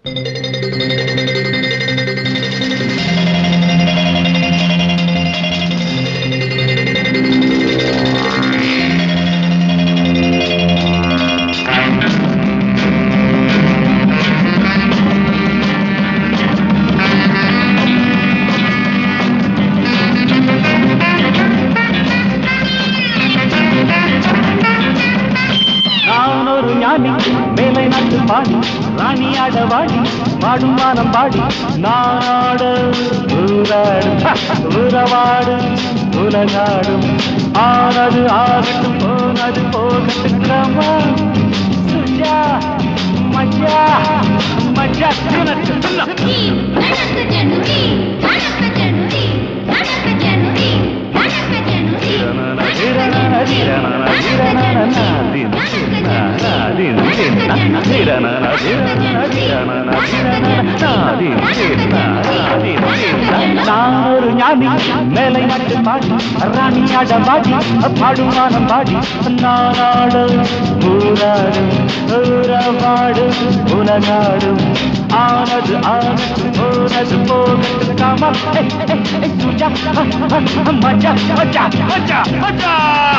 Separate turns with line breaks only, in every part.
நான் ஒரு ஞானி மேலை நாட்டு பாடி ராணியாட வாடி பாடும் வானம் பாடி நாட ஊராடும் உறவாடு உலகாடும் ஆனது ஆகட்டும் போனது போகட்டுக்கமா சுஜா மஜா மஜா தினத்து
ஜனனி கணக்க ஜனனி கணக்க ஜனனி கணக்க ஜனனி கணக்க ஜனனி
நான் ஒரு ஞானி மேலை நாட்டு பாடி ராணியாட பாடி பாடுமானம் பாடி நானாடு ஊராடு ஊரவாடு உலகாடும் ஆனது ஆனது போனது போனது காமா சுஜா மஜா மஜா மஜா மஜா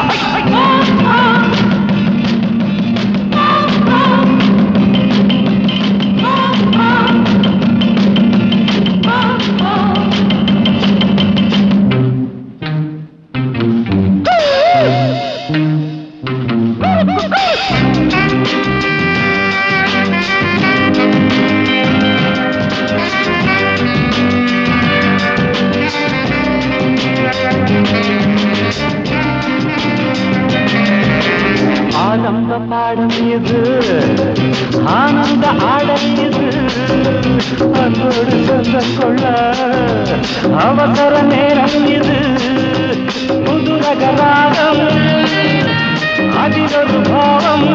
ஆனந்த பாடம் இது ஆனந்த ஆடல் இது அன்போடு சொந்த கொள்ள அவசர நேரம் இது புது ரகராகம் அதிலொரு பாவம்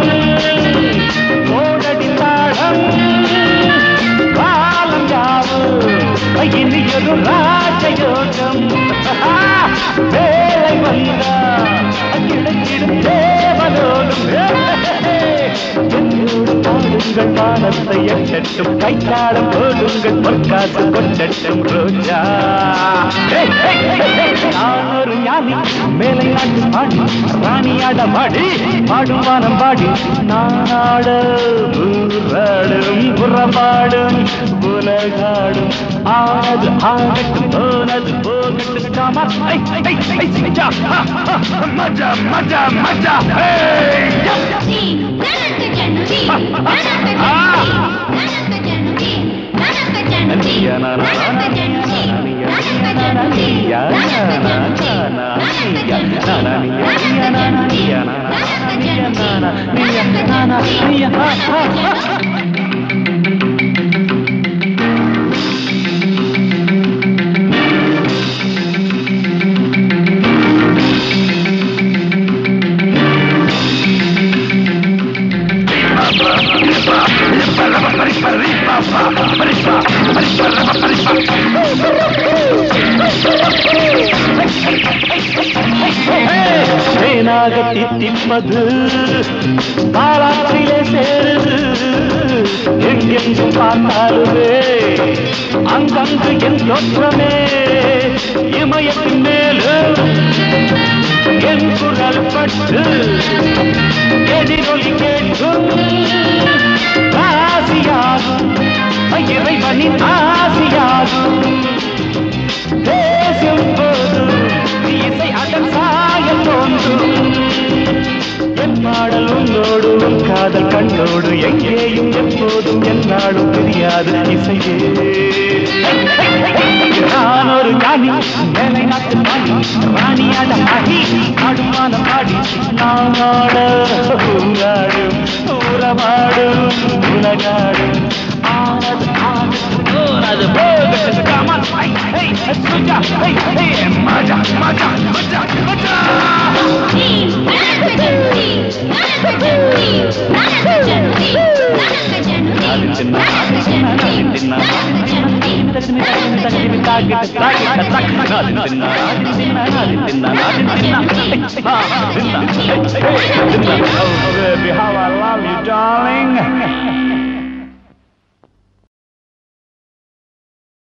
ஓடடி தாளம் காலம் யாவும் இனியொரு ராஜயோகம் வேலை வந்தா கிடைச்சிடும் தேவலோகம் என்னோடு பாடுங்கள் வானத்தை எட்டட்டும் கைத்தாளம் போடுங்கள் பொற்காசு கொண்டட்டும் ரோஜா நான் ஒரு ஞானி மேலை நாட்டு பாடி ராணியாட பாடி பாடும் வானம் பாடி நானாட ஊராடும் புறப்பாடும் உலகாடும் ஆனது ஆகட்டும் போனது போகட்டும் காமா ஐ, ஐ, ஐ, ஐயா. மஜா மஜா மஜா ஏய், யா.
கணக்க ஜனனி கணக்க ஜனனி கணக்க ஜனனி கணக்க ஜனனி கணக்க ஜனனி கணக்க ஜனனி கணக்க ஜனனி கணக்க ஜனனி கணக்க ஜனனி
தேனாக தித்திப்பது பாலாற்றிலே சேருது எங்கெங்கும் பார்த்தாலுமே அங்கங்கு என் தோற்றமே இமயத்தின் மேலும் என் குரல் பட்டு எதிரொலி கேட்கும் ஆசியாகும் இறைவனின் ஆசியாகும் பேசும் போது இசை அதன் சாயல் தோன்றும் என் பாடல் உன்னோடு உன் காதல் கண்ணோடு எங்கேயும் எப்போதும் என்னாலும் தெரியாது இசையே நான் ஒரு ஞானி மேலை நாட்டு பாடி ராணியாட ஆகி ஆடுமான பாடி நானாட ஊராடும் ஊரமாடும் உலகாடும் ஆனது ஆனது போனது போகட்டும் காமான் ஐ ஐ சுஜா ஐ ஐ மஜா மஜா மஜா மஜா
கணக்க ஜனனி கணக்க ஜனனி கணக்க ஜனனி கணக்க ஜனனி கணக்க ஜனனி கணக்க Janani
How I love you, darling.